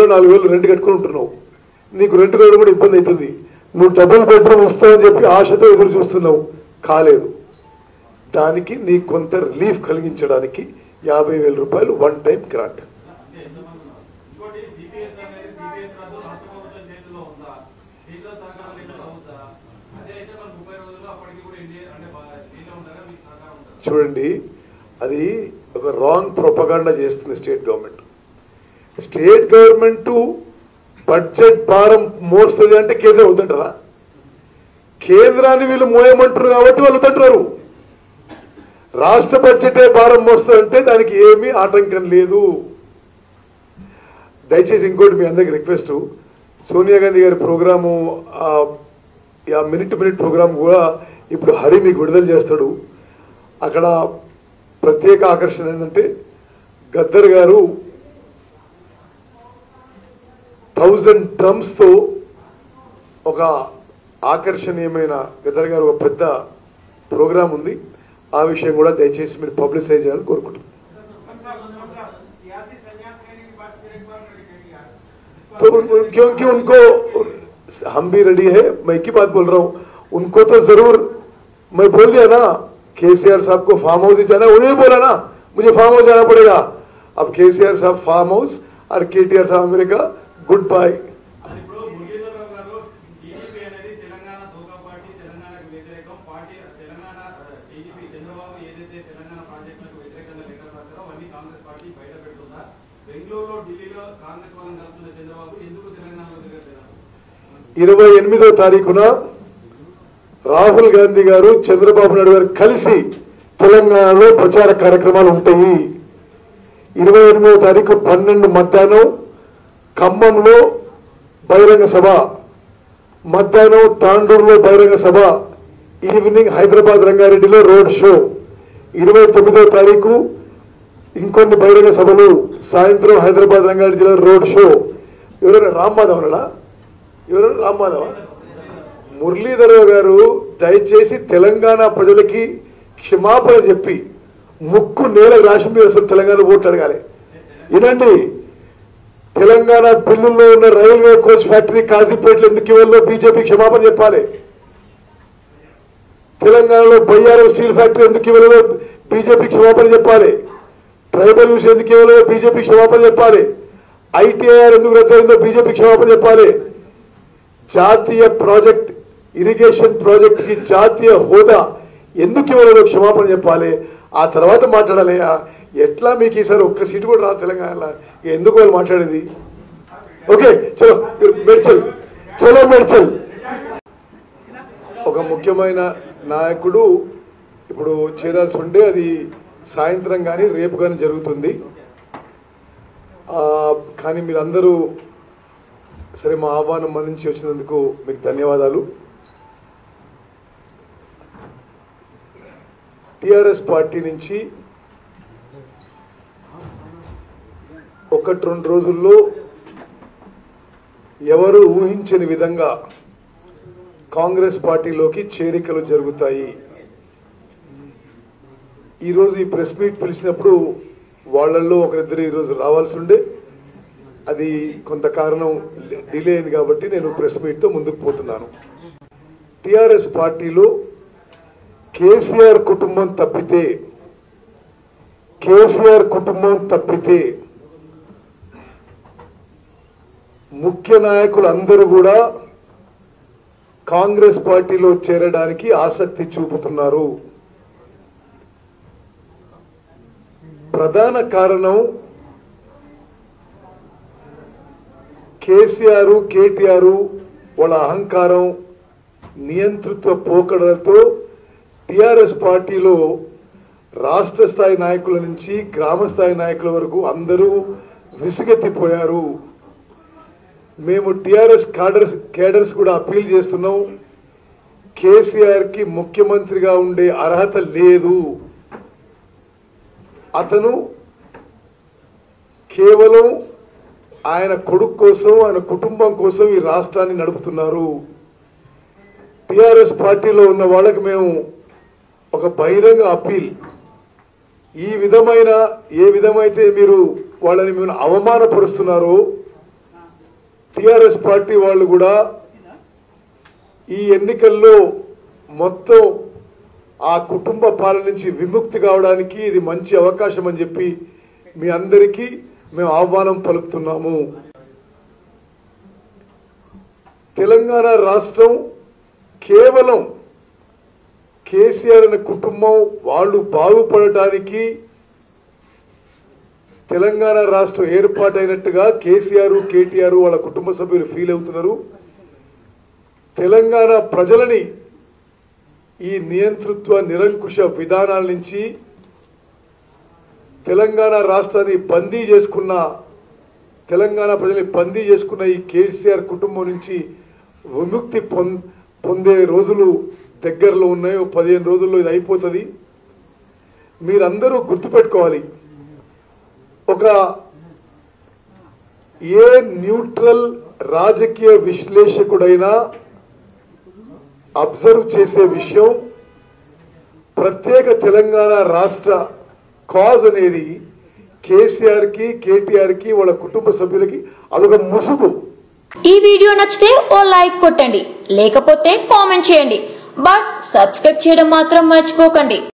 నాలుగు వేలు రెంట్ కట్టుకుని ఉంటున్నావు నీకు రెంట్ కట్టడం కూడా ఇబ్బంది అవుతుంది నువ్వు డబుల్ బెడ్రూమ్ వస్తావని చెప్పి ఆశతో ఎదురు చూస్తున్నావు కాలేదు దానికి నీకు కొంత రిలీఫ్ కలిగించడానికి యాభై వేల రూపాయలు వన్ టైం గ్రాంట్ ఇంకోటి సిపిఎస్ అనేది సిపిఎస్ రాదు రాష్ట్ర ప్రభుత్వం చేతిలో ఉందా దీంట్లో సహకారం లేకుండా అవుతా అదే అయితే మన ముప్పై రోజుల్లో అప్పటికి కూడా ఇండియా అంటే బా- దీంట్లో ఉంటారా మీకు సహకారం ఉంటుందా చూడండి అది ఒక రాంగ్ ప్రొపగాండా చేస్తుంది state government state government budget భారం మోస్తుంది అంటే కేంద్రం వద్దంటారా కేంద్రాన్ని వీళ్ళు మోయమంటారు కాబట్టి వాళ్ళు వద్దంటున్నారు రాష్ట్ర బడ్జెటే భారం మోస్తుందంటే దానికి ఏమీ ఆటంకం లేదు దయచేసి ఇంకోటి మీ అందరికి రిక్వెస్ట్ సోనియా గాంధీ గారి ప్రోగ్రాము ఆ మినిట్ మినిట్ ప్రోగ్రామ్ కూడా ఇప్పుడు హరి మీకు విడుదల చేస్తాడు అక్కడ ప్రత్యేక ఆకర్షణ ఏంటంటే గద్దర్ గారు థౌజండ్ డ్రమ్స్తో ఒక ఆకర్షణీయమైన గద్దర్ గారు ఒక పెద్ద ప్రోగ్రాం ఉంది ఆ విషయం కూడా దయచేసి మీరు పబ్లిసైజ్ చేయాలని కోరుకుంటున్నాను सियासी संन्यास लेने की बात फिर एक बार करेंगे तो उन- क्योंकि उनको हम भी रेडी है मैं एक ही बात बोल रहा हूँ उनको तो जरूर मैं बोल दिया ना केसीआर साहब को फार्म हाउस ही जाना है उन्हें बोला ना मुझे फार्म हाउस जाना पड़ेगा अब केसीआर साहब फार्म हाउस और केटीआर साहब अमेरिका गुड बाय అది ఇప్పుడు మురళీధరరావు గారు టీడీపీ అనేది తెలంగాణ దోకా పార్టీ తెలంగాణకు వ్యతిరేకం పార్టీ తెలంగాణ టీడీపీ చంద్రబాబు ఏదైతే తెలంగాణ ప్రాజెక్టులకు వ్యతిరేకంగా లెక్కలు రాస్తారో అవన్నీ కాంగ్రెస్ పార్టీ బయట పెడుతుందా బెంగళూరులో ఢిల్లీలో కాంగ్రెస్ వాళ్ళని కలుపుతున్న చంద్రబాబు ఎందుకు తెలంగాణలో తిరగట్లేదు ఇరవై ఎనిమిదో తారీఖున రాహుల్ గాంధీ గారు చంద్రబాబు నాయుడు గారు కలిసి తెలంగాణలో ప్రచార కార్యక్రమాలు ఉంటాయి ఇరవై ఎనిమిదో తారీఖు పన్నెండు మధ్యాహ్నం ఖమ్మంలో బహిరంగ సభ మధ్యాహ్నం తాండూరులో బహిరంగ సభ ఈవినింగ్ హైదరాబాద్ రంగారెడ్డిలో రోడ్ షో ఇరవై తొమ్మిదో తారీఖు ఇంకొన్ని బహిరంగ సభలు సాయంత్రం హైదరాబాద్ రంగారెడ్డిలో రోడ్ షో ఎవరైనా రామ్మాధవ్ అన్నాడా ఎవరు రామ్మాధవ మురళీధరరావు గారు దయచేసి తెలంగాణ ప్రజలకి క్షమాపణ చెప్పి ముక్కు నేల రాశి మీద అసలు తెలంగాణ ఓట్లు అడగాలి వినండి తెలంగాణ బిల్లుల్లో ఉన్న రైల్వే కోచ్ ఫ్యాక్టరీ కాజీపేటలో ఎందుకు ఇవ్వాలో బీజేపీ క్షమాపణ చెప్పాలి తెలంగాణలో బయ్యారం స్టీల్ ఫ్యాక్టరీ ఎందుకు ఇవ్వలేదో బీజేపీ క్షమాపణ చెప్పాలి ట్రైబల్ విషయం ఎందుకు ఇవ్వలేదో బీజేపీ క్షమాపణ చెప్పాలి ఐటీఐఆర్ ఎందుకు రద్దయిందో బీజేపీ క్షమాపణ చెప్పాలి జాతీయ ప్రాజెక్ట్ ఇరిగేషన్ ప్రాజెక్ట్ కి జాతీయ హోదా ఎందుకు ఇవ్వలేదో క్షమాపణ చెప్పాలి ఆ తర్వాత మాట్లాడాలయ్యా ఎట్లా మీకు ఈసారి ఒక్క సీటు కూడా రాదు తెలంగాణలో ఇక ఎందుకు వాళ్ళు మాట్లాడేది ఓకే చలో మెడ్చల్ చలో మెడ్చల్ ఒక ముఖ్యమైన నాయకుడు ఇప్పుడు చేరాల్సి ఉండే అది సాయంత్రం కానీ రేపు కానీ జరుగుతుంది ఆ, కానీ మీరందరూ సరే మా ఆహ్వానం మన్నించి వచ్చినందుకు మీకు ధన్యవాదాలు టిఆర్ఎస్ పార్టీ నుంచి ఒకటి రెండు రోజుల్లో ఎవరు ఊహించని విధంగా కాంగ్రెస్ పార్టీలోకి చేరికలు జరుగుతాయి ఈరోజు ఈ ప్రెస్ మీట్ పిలిచినప్పుడు వాళ్ళల్లో ఒకరిద్దరు ఈరోజు రావాల్సి ఉండే అది కొంత కారణం డిలే అయింది కాబట్టి నేను ప్రెస్ మీట్తో ముందుకు పోతున్నాను టిఆర్ఎస్ పార్టీలో కేసీఆర్ కుటుంబం తప్పితే కేసీఆర్ కుటుంబం తప్పితే ముఖ్య నాయకులు అందరూ కూడా కాంగ్రెస్ పార్టీలో చేరడానికి ఆసక్తి చూపుతున్నారు ప్రధాన కారణం కేసీఆర్ కేటీఆర్ వాళ్ళ అహంకారం నియంతృత్వ పోకడలతో టిఆర్ఎస్ పార్టీలో రాష్ట్ర స్థాయి నాయకుల నుంచి గ్రామ స్థాయి నాయకుల వరకు అందరూ విసుగెత్తిపోయారు మేము టిఆర్ఎస్ కాడర్స్ కేడర్స్ కూడా అప్పీల్ చేస్తున్నాం కేసీఆర్ కి ముఖ్యమంత్రిగా ఉండే అర్హత లేదు అతను కేవలం ఆయన కొడుకు కోసం ఆయన కుటుంబం కోసం ఈ రాష్ట్రాన్ని నడుపుతున్నారు టిఆర్ఎస్ పార్టీలో ఉన్న వాళ్ళకి మేము ఒక బహిరంగ అప్పీల్ ఈ విధమైన ఏ విధమైతే మీరు వాళ్ళని మేము అవమానపరుస్తున్నారో టిఆర్ఎస్ పార్టీ వాళ్ళు కూడా ఈ ఎన్నికల్లో మొత్తం ఆ కుటుంబ పాలన నుంచి విముక్తి కావడానికి ఇది మంచి అవకాశం అని చెప్పి మీ అందరికీ మేము ఆహ్వానం పలుకుతున్నాము తెలంగాణ రాష్ట్రం కేవలం కేసీఆర్ అనే కుటుంబం వాళ్ళు బాగుపడటానికి తెలంగాణ రాష్ట్రం ఏర్పాటైనట్టుగా కేసీఆర్ కేటీఆర్ వాళ్ళ కుటుంబ సభ్యులు ఫీల్ అవుతున్నారు తెలంగాణ ప్రజలని ఈ నియంతృత్వ నిరంకుశ విధానాల నుంచి తెలంగాణ రాష్ట్రాన్ని బందీ చేసుకున్న తెలంగాణ ప్రజల్ని బందీ చేసుకున్న ఈ కేసీఆర్ కుటుంబం నుంచి విముక్తి పొం పొందే రోజులు దగ్గరలో ఉన్నాయి ఓ పదిహేను రోజుల్లో ఇది అయిపోతుంది మీరందరూ గుర్తుపెట్టుకోవాలి ఒక ఏ న్యూట్రల్ రాజకీయ విశ్లేషకుడైనా అబ్జర్వ్ చేసే విషయం ప్రత్యేక తెలంగాణ రాష్ట్ర కాజ్ అనేది కేసీఆర్ కి కేటీఆర్ కి వాళ్ళ కుటుంబ సభ్యులకి అదొక ముసుగు ఈ వీడియో నచ్చితే ఓ లైక్ కొట్టండి లేకపోతే కామెంట్ చేయండి బట్ సబ్స్క్రైబ్ చేయడం మాత్రం మర్చిపోకండి